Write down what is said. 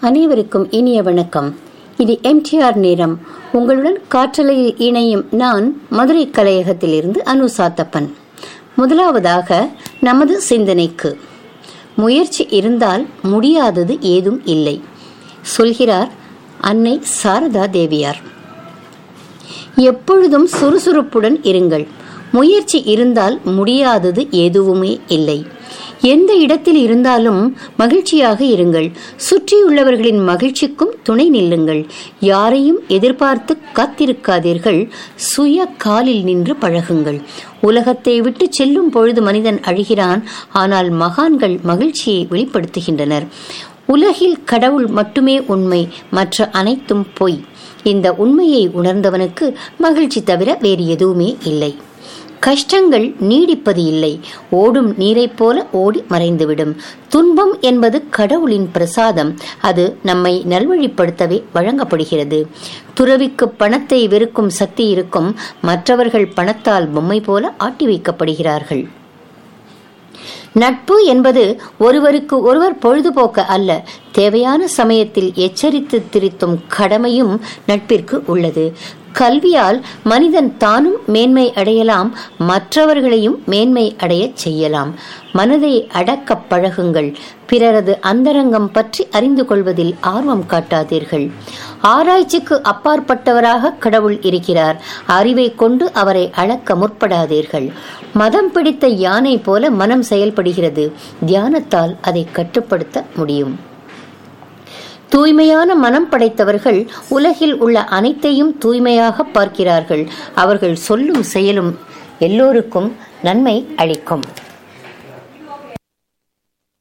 அனைவருக்கும் இனிய வணக்கம் இது எம்டிஆர் நேரம் உங்களுடன் காற்றலையில் இணையும் நான் மதுரை கலையகத்திலிருந்து அனு சாத்தப்பன் முதலாவதாக நமது சிந்தனைக்கு முயற்சி இருந்தால் முடியாதது ஏதும் இல்லை சொல்கிறார் அன்னை சாரதா தேவியார் எப்பொழுதும் சுறுசுறுப்புடன் இருங்கள் முயற்சி இருந்தால் முடியாதது எதுவுமே இல்லை எந்த இடத்தில் இருந்தாலும் மகிழ்ச்சியாக இருங்கள் சுற்றியுள்ளவர்களின் மகிழ்ச்சிக்கும் துணை நில்லுங்கள் யாரையும் எதிர்பார்த்து காத்திருக்காதீர்கள் சுய காலில் நின்று பழகுங்கள் உலகத்தை விட்டு செல்லும் பொழுது மனிதன் அழுகிறான் ஆனால் மகான்கள் மகிழ்ச்சியை வெளிப்படுத்துகின்றனர் உலகில் கடவுள் மட்டுமே உண்மை மற்ற அனைத்தும் பொய் இந்த உண்மையை உணர்ந்தவனுக்கு மகிழ்ச்சி தவிர வேறு எதுவுமே இல்லை கஷ்டங்கள் நீடிப்பது இல்லை ஓடும் நீரைப் போல ஓடி மறைந்துவிடும் துன்பம் என்பது கடவுளின் பிரசாதம் அது நம்மை நல்வழிப்படுத்தவே வழங்கப்படுகிறது துறவிக்கு பணத்தை வெறுக்கும் சக்தி இருக்கும் மற்றவர்கள் பணத்தால் பொம்மை போல ஆட்டி வைக்கப்படுகிறார்கள் நட்பு என்பது ஒருவருக்கு ஒருவர் பொழுதுபோக்க அல்ல தேவையான சமயத்தில் எச்சரித்து திருத்தும் கடமையும் நட்பிற்கு உள்ளது கல்வியால் மனிதன் தானும் மேன்மை அடையலாம் மற்றவர்களையும் மேன்மை அடையச் செய்யலாம் மனதை அடக்க பழகுங்கள் பிறரது அந்தரங்கம் பற்றி அறிந்து கொள்வதில் ஆர்வம் காட்டாதீர்கள் ஆராய்ச்சிக்கு அப்பாற்பட்டவராக கடவுள் இருக்கிறார் அறிவை கொண்டு அவரை அளக்க முற்படாதீர்கள் மதம் பிடித்த யானை போல மனம் செயல்படுகிறது தியானத்தால் அதை கட்டுப்படுத்த முடியும் தூய்மையான மனம் படைத்தவர்கள் உலகில் உள்ள அனைத்தையும் தூய்மையாக பார்க்கிறார்கள் அவர்கள் சொல்லும் செயலும் எல்லோருக்கும் நன்மை அளிக்கும்